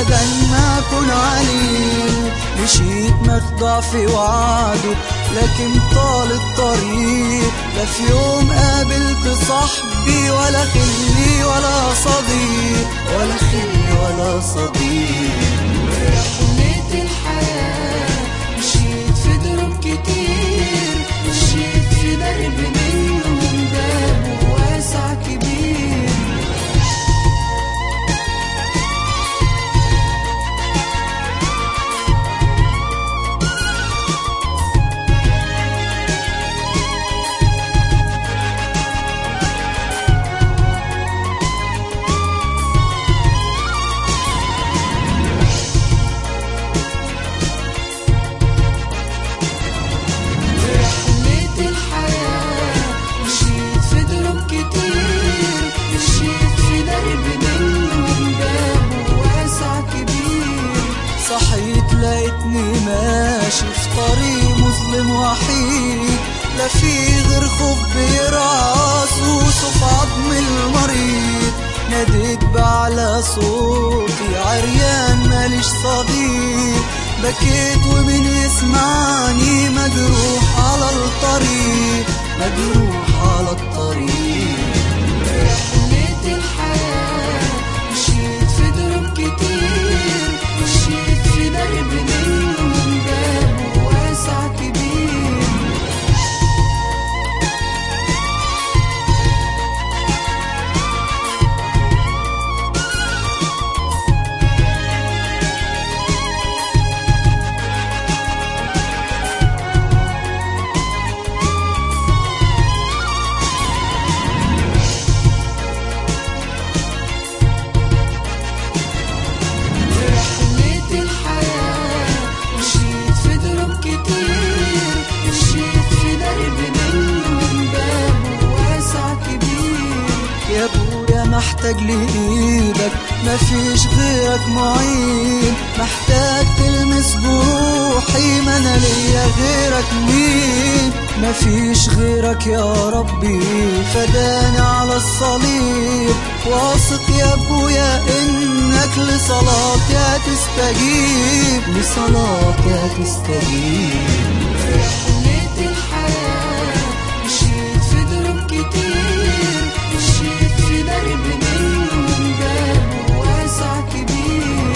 أبدا ما أكون عليل مشيت مخضع في وعده لكن طال الطريق لا في يوم قابلت صاحبي ولا خلي ولا صديق ولا خلي ولا صديق رحلة الحياة مشيت في دروب كتير مشيت في درب منهم باب واسع كبير رحلة الحياة مشيت في دروب كتير مشيت في درب منهم باب واسع كبير صحيت لقيتني ماشي في طريق مظلم وحيد لا في غير خوف بيرعص وصف عظم المريض ناديت بأعلى صوتي عريان ماليش صديق بكيت ومين يسمعني مجروح على الطريق مجروح على الطريق رحلة الحياة مشيت في دروب كتير مشيت في درب منهم باب واسع كبير رحلة الحياة مشيت في دروب كتير مشيت في درب منهم باب واسع كبير يا ابويا محتاج لايدك مفيش غيرك معين محتاج تلمس جروحي ما انا ليا غيرك مين مفيش غيرك يا ربي فداني على الصليب واثق يا ابويا انك لصلاتي هتستجيب لصلاتي هتستجيب رحلة الحياة مشيت في دروب كتير مشيت في درب منهم باب واسع كبير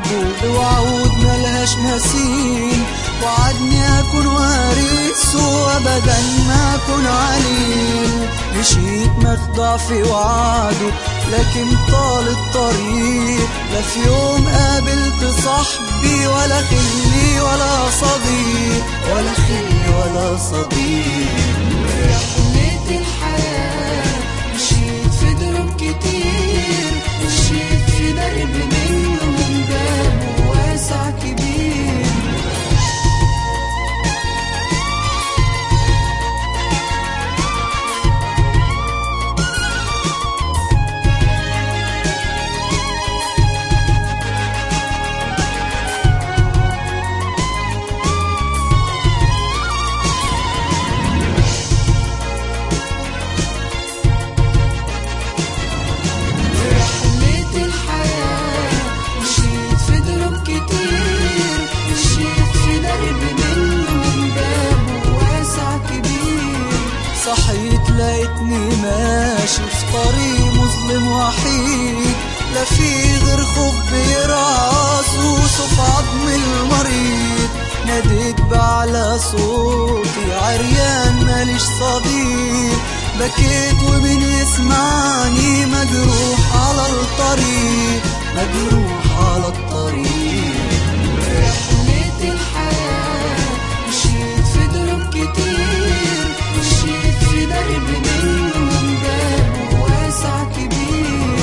حبه بوعود ملهاش مثيل وعدني أكون وارثه أبدا ما أكون عليل مشيت مخدع في وعده لكن طال الطريق لا في يوم قابلت صاحبي ولا خلي ولا صديق ولا خلي ولا صديق رحلة الحياة مشيت في دروب كتير مشيت في درب منهم باب واسع كبير رحلة الحياة مشيت في دروب كتير مشيت في درب منهم باب واسع كبير صحيت لقيتني ماشي في طريق مظلم وحيد لا في غير خوف بيرعص وصف عظم المريض ناديت بأعلى صوتي عريان ماليش صديق بكيت ومين يسمعني مجروح على الطريق مجروح على الطريق رحلة الحياة مشيت في دروب كتير مشيت في درب منهم باب واسع كبير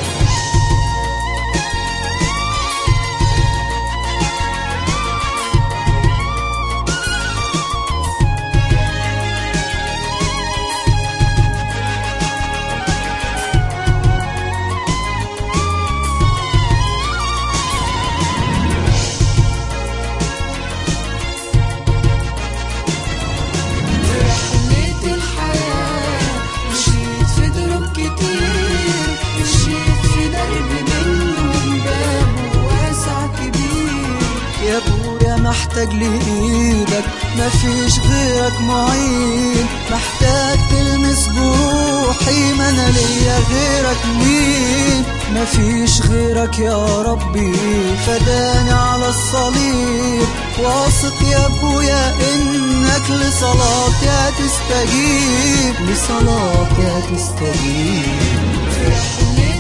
رحلة الحياة مشيت في دروب كتير مشيت في درب منهم باب واسع كبير يا ابويا محتاج لايدك مفيش غيرك معين محتاج تلمس جروحي ما انا ليا غيرك مين مفيش غيرك يا ربي فداني على الصليب واثق يا ابويا انك لصلاتي هتستجيب لصلاتي هتستجيب رحلة